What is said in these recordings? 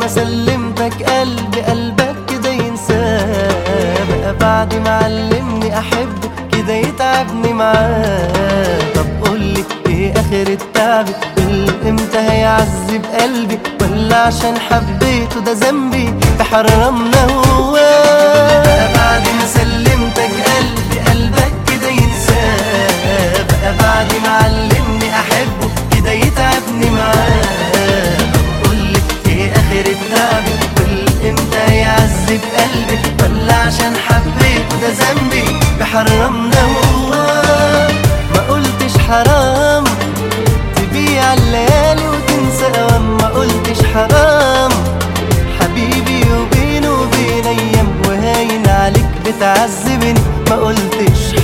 ما سلمتك قلبي قلبك كده ينساه بقى بعد ما علمني احبه كده يتعبني معاه طب قولي ايه اخر التعب قول امتى هيعذب قلبي ولا عشان حبيته ده ذنبي تحرمنا هو بقى بعد ما سلمتك قلبي قلبك كده ينساه بقى بعد ما علمني احبه كده يتعبني معاه طب قولي ايه اخر التعب قول امتى يعذب قلبي ولا عشان حبيته ده ذنبي بحرمنا هو ما قلتش حرام تبيع الليالي وتنسى اوام ما قلتش حرام حبيبي وبينه وبين ايام وهاين عليك بتعذبني ما قلتش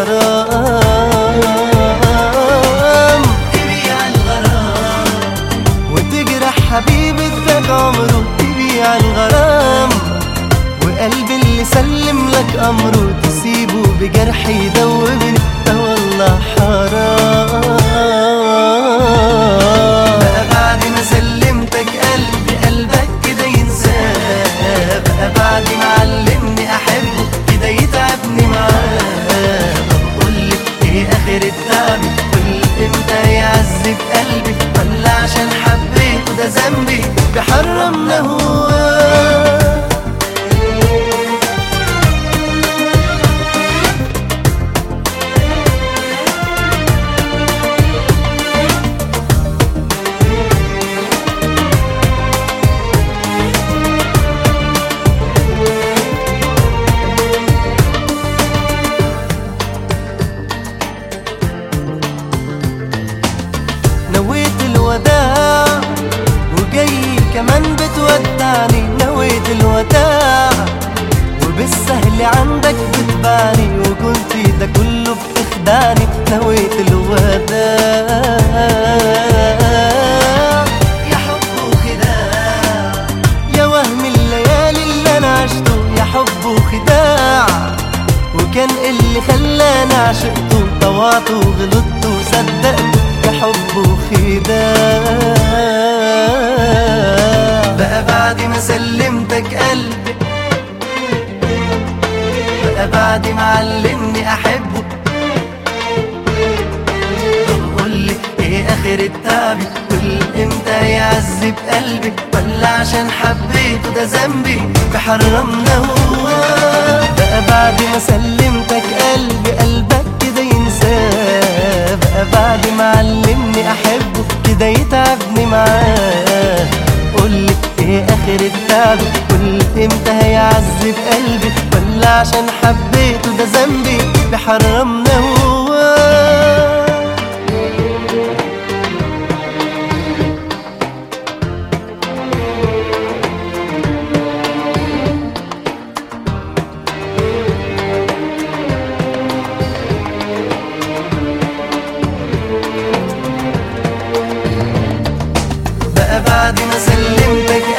حرام تبيع الغرام وتجرح حبيبي اداك عمره تبيع الغرام وقلبي اللي سلم لك امره تسيبه بجرح يدوبني ده والله حرام بقى بعد ما سلمتك قلبي قلبك كده ينساه بقى بعد ما علمني احبه كده يتعبني معاه طب قولي ايه اخر التعب قول امتى يعذب قلبي ولا عشان حبيته ده ذنبي بحرمنا هو نويت الوداع وجاي كمان بتودعني نويت الوداع وبالسهل عندك بتبعني وقلت ده كله بتخدعني نويت الوداع يا حب وخداع يا وهم الليالي اللي انا عشته يا حب وخداع وكان اللي خلاني عشقته طوعت وغلطت وصدقت يا حب وخداع بقى بعد ما سلمتك قلبي بقى بعد ما علمني احبه طب قولي ايه اخر التعب قول امتى يعذب قلبي ولا عشان حبيته ده ذنبي بحرمنا هو بقى بعد ما سلمتك قلبي قلبك كده ينساه بقى بعد ما علمني احبه كده يتعبني معاه قولي ايه اخر التعب قول امتى هيعذب قلبي ولا عشان حبيته ده ذنبي بحرمنا هو بقى بعد ما سلمتك